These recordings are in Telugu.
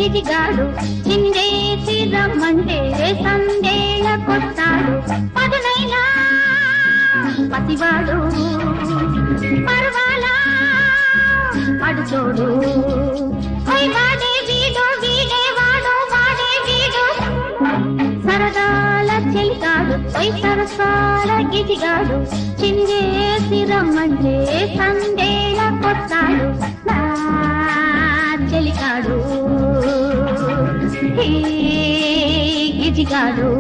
గిజిగాడు చిందేసి రమ్మంటే సందేళ కొట్టాడు పదునైనా పసివాడు పర్వాలా పడుచోడు ఓయ్ వాడే వీడు వీడే వాడు వాడే వీడు సరదాల చెలికాడు ఓయ్ సరసాల గిజిగాడు చిందేసి రమ్మంటే సందేళ కొట్టాడు నా చెలికాడు హే గిజిగాడు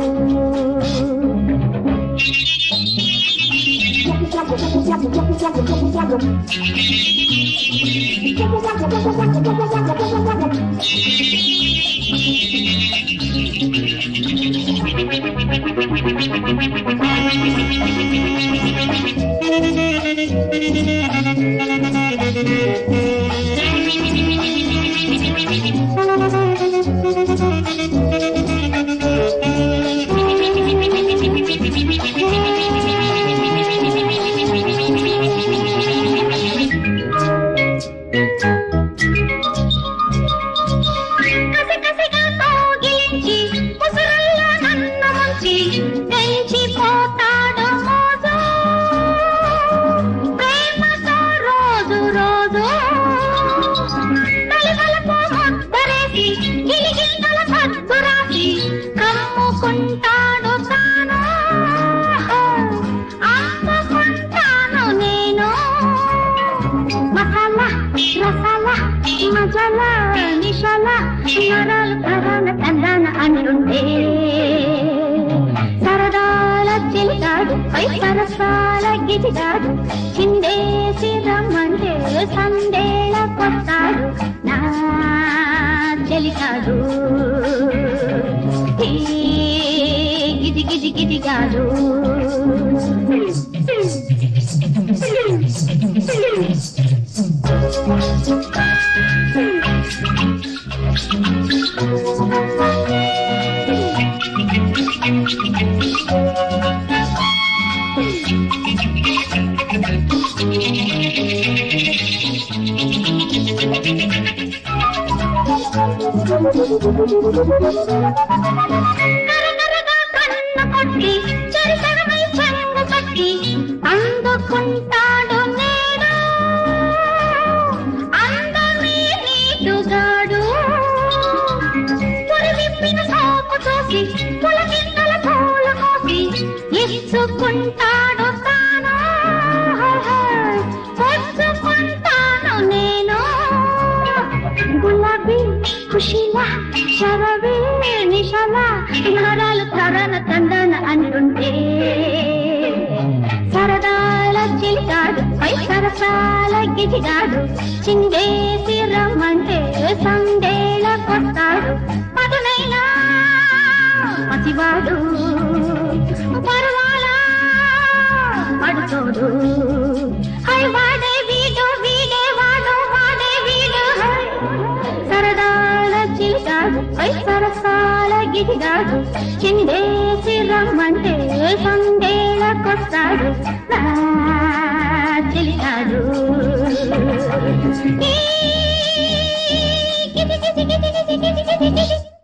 కసికసిగా కౌగిలించి ముసురుల్లో నన్ను ముంచి పెంచిపోతాడు మోజు ప్రేమతో రోజు రోజు తలివలకు ముద్దరేసి గిలిగిలితల పద్దు రాసి కమ్ముకుంటాడు తాను అమ్ముకుంటాను నేను మసాలా రసాలా మజాల నిషాల నరాలు తరాల తందాన అంటుంటే సరదాల చెలిగాడు పై సరసాల గిజిగాడు చిందేసి రమ్మంటే సందేళ కొట్టాడు నా చెలిగాడు ఈ గిజి గిజి గిజిగాడు కరకరగా కన్ను కొట్టి చెరిసగమై చెంగు కట్టి అందుకుంటాడు నేడు అందమే నీటుగాడు పురివిప్పిన సోపు చూసి పులకింతల పూలు కోసి ఇచ్చుకుంటాడు తాను పొచ్చుకుంటాను నేను గులాబీ ఖుషిలా శరవే నిషాల నరాలు తరన తందన అంటుంటే సరదాల చిలిగాడు పై సరసాల గిజిగాడు చిందేసి రమ్మంటే సందేళ కొట్టాడు పదునైనా పసివాడు పర్వాలా పడుతోడు హై వాడే వీడు వీడే వాడు వాడే వీడు హై సరదాల చిలిగాడు పై సరసాల గిజిగాడు చిందేసి రమ్మంటే సందేళ కొస్తాడు నా చిలిగాడు ఈ గిజి గిజి గిజి గిజి గిజి గిజి గిజి